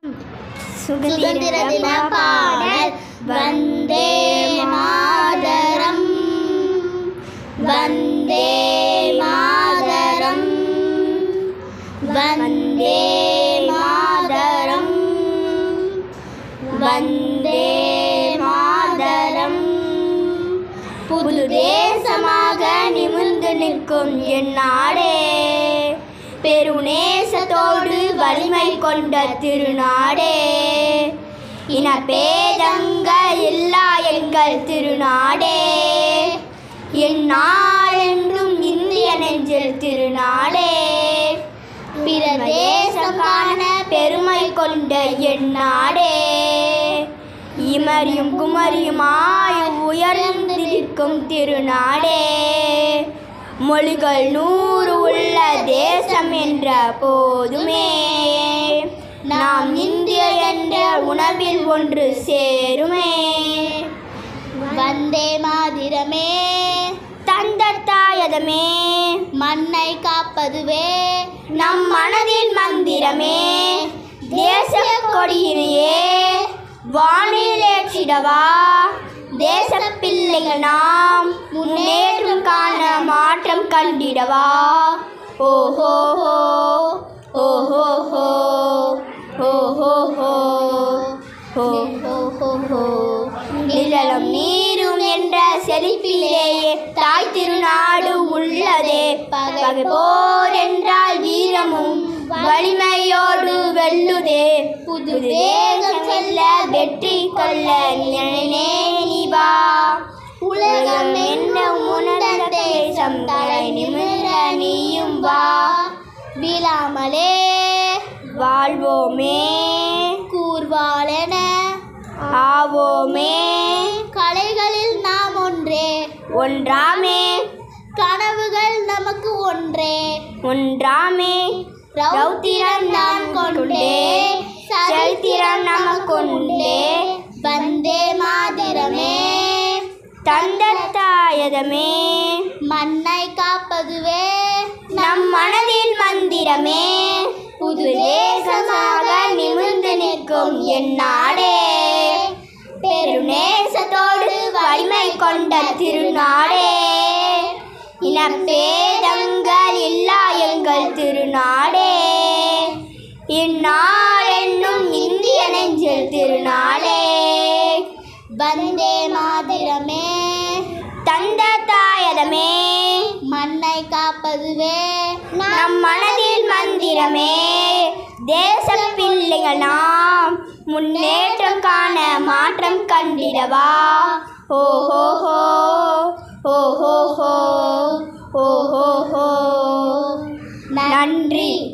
சுதந்திர தின பாடல் வந்தே மாதரம் வந்தே மாதரம் வந்தே மாதரம் வந்தே மாதரம் புது தேசமாக நிமிர்ந்து நிற்கும் என் நாடே பெருநேசத்தோடு வலிமை கொண்ட திருநாடே இனபேதங்கள் இல்லா எங்கள் திருநாடே என் நாளென்றும் இந்திய நெஞ்சில் திருநாடே பிற தேசம் காண பெருமை கொண்ட என் நாடே இமரியும் குமரியுமாய் உயர்ந்து நிற்கும் திருநாடே மொழிகள் நூறு உள்ள தேசம் என்ற போதுமே நாம் இந்திய என்ற உணவில் ஒன்று சேருமே வந்தே மாதிரமே தந்த தாயதமே மண்ணை காப்பதுவே நம் மனதின் மந்திரமே தேச கொடியினையே வானில் ஏற்றிடவா தேச பிள்ளைகள் நாம் முன்னேற்றம் காண மாற்றம் கண்டிடவா ஓஹோ ஹோ ஓஹோ ஹோ ஓஹோ ஹோ நிழலும் நீரும் என்ற செழிப்பிலேயே தாய் திருநாடு உள்ளதே பகை போர் என்றால் வீரமும் வலிமையோடு வெல்லுதே புது தேசம் செல்ல வெற்றி கொள்ள நினைனே நீ வா உலகம் என்ன உணர்ந்த தேசம் தலை நிமிர நீயும் வா விழாமலே வாழ்வோமே கூர்வாளென ஆவோமே கலைகளில் நாம் ஒன்றே ஒன்றாமே கனவுகள் நமக்கு ஒன்றே ஒன்றாமே ரௌத்திரம் நான் கொண்டே சரித்திரம் நமக்குண்டே வந்தே மாதிரமே தந்த தாயதமே மண்ணை காப்பதுவே நம் மனதில் மந்திரமே புது தேசமாக நிமிர்ந்து நிற்கும் என் நாடே பெருநேசத்தோடு வலிமை கொண்ட திருநாடே இனப்பேதங்கள் இல்லா எங்கள் திருநாடே இந்நாள் என்னும் இந்திய நெஞ்சில் திருநாடே வந்தே மாதிரமே தந்த தாயதமே மண்ணை காப்பதுவே நம் மனதில் மந்திரமே தேச பிள்ளைகள் நாம் முன்னேற்றம் காண மாற்றம் கண்டிடவா ஓஹோ ஹோ ஓஹோ ஹோ ஓஹோ ஹோ நன்றி